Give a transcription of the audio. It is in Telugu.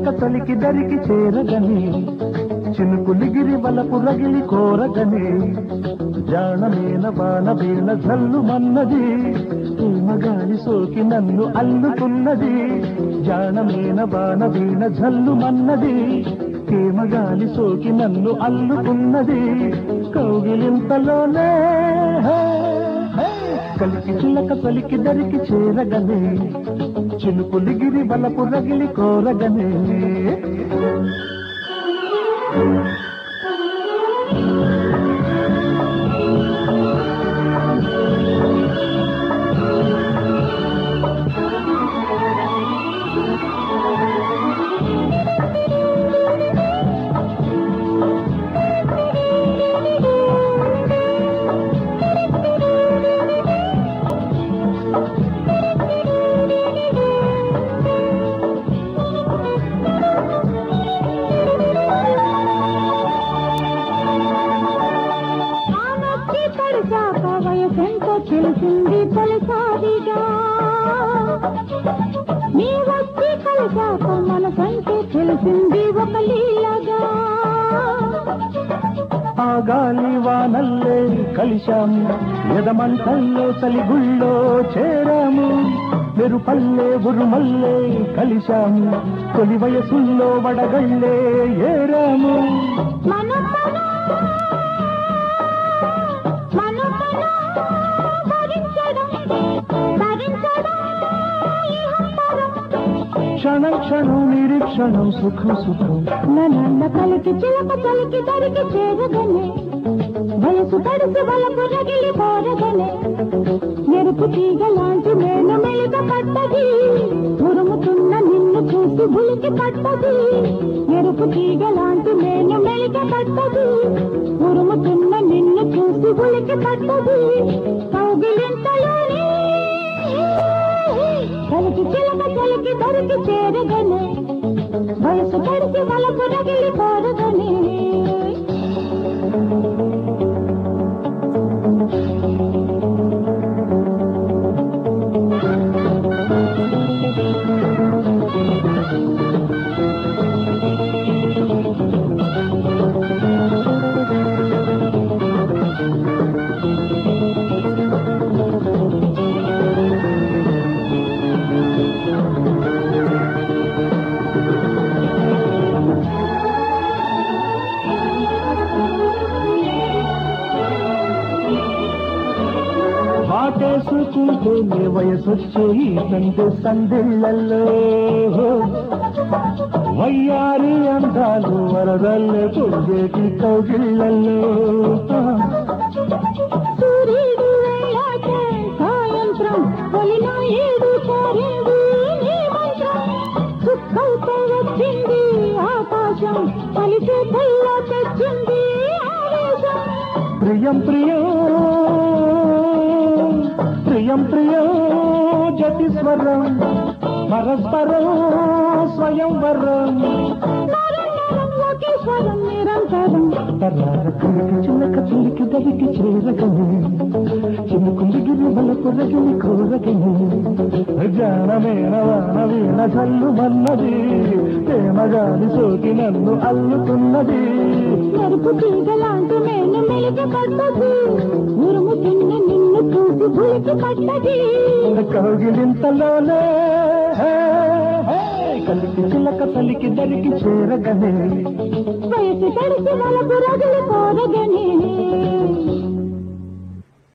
తలికి దరికి చేరగని చినుకులిగిరి వలపు రగిలి కోరగని జాణమేన వాన వీణ జల్లు మన్నది మగాలి సోకి నన్ను అల్లుకున్నది జాణమేన వాన వీణ జల్లు మన్నది ప్రేమగాలి సోకి నన్ను అల్లుకున్నది కౌగిలింతలోనే హే, హే, కలికి చిలక పలికి దరికి చేరగనే చినుకులిగిరి వలపు రగిలి కోరగనే ఆనొచ్చి పడిచాక వయసెంతో తెలిసింది తొలిసారిగా నీ వచ్చి కలిసాక మనసంటే తెలిసింది ఒక లీలగా ఆ గాలి వానల్లే కలిశాము ఎదమంటల్లో చలిగుళ్ళో చేరాము మెరుపల్లే ఉరుమల్లే కలిశాము తొలి వయసుల్లో వడగళ్ళే ఏరాము మన మన మన భరించడం భరించడం ఇహపరం. క్షణం క్షణం నిరీక్షణం సుఖం సుఖం నన్న కలికి చిలక చలికి దరికి చేరగనే వయసు తడిసి వలపు రగిలి పోరగనే ఎరుపు తీగ లాంటి మేను మెలుగ పట్టది ఉరుముతున్న నిన్ను చూసి ఉలికి పట్టది ఎరుపు తీగ లాంటి మేను మెలుగ పట్టది ఉరుముతున్న నిన్ను చూసి ఉలికి పట్టది కౌగిలింతలోనే కలికి చిలక చలికి దరికి చేరగనే వయసు పడిసి వలపు రగిలి పోరగనే వాటేసుకుంటే నీ వయసొచ్చే ఈ సంధి సందిళ్ళల్లో వయ్యారి అందాలు వరదల్లే పొంగేటి కౌగిళ్ళల్లో సూర్యుడు వెళ్ళాక సాయంత్రం పొలిన ఏడు చారేడు నీ మంత్రం చుక్కలతో వచ్చింది ఆకాశం పలిసే కల్లో తెచ్చింది ఆవేశం ప్రియం ప్రియం ప్రియం ప్రియం జతిస్వరం పరస్పరం స్వయంవరం నరం నరం లోకేశ్వరం నిరంతరం చిన్నక చిలికి దరికి చేరగని చినుకుందిగిరి వలకు రగిలి కోరగని జానమేన వాన వీణ చల్లు మన్నది ప్రేమగాలి సోకి నన్ను అల్లుతున్నది మెరుపు తీగలాంటి మేను మెలిగి పడ్డది ఉరుముతున్న నిన్ను చూసి భూమికి పడ్డది కౌగిలింతలోనే హే, హే, కలికి చిలక తలికి దరికి చేరగనే వయసు తడిసి వలపు రగిలి పోరగనే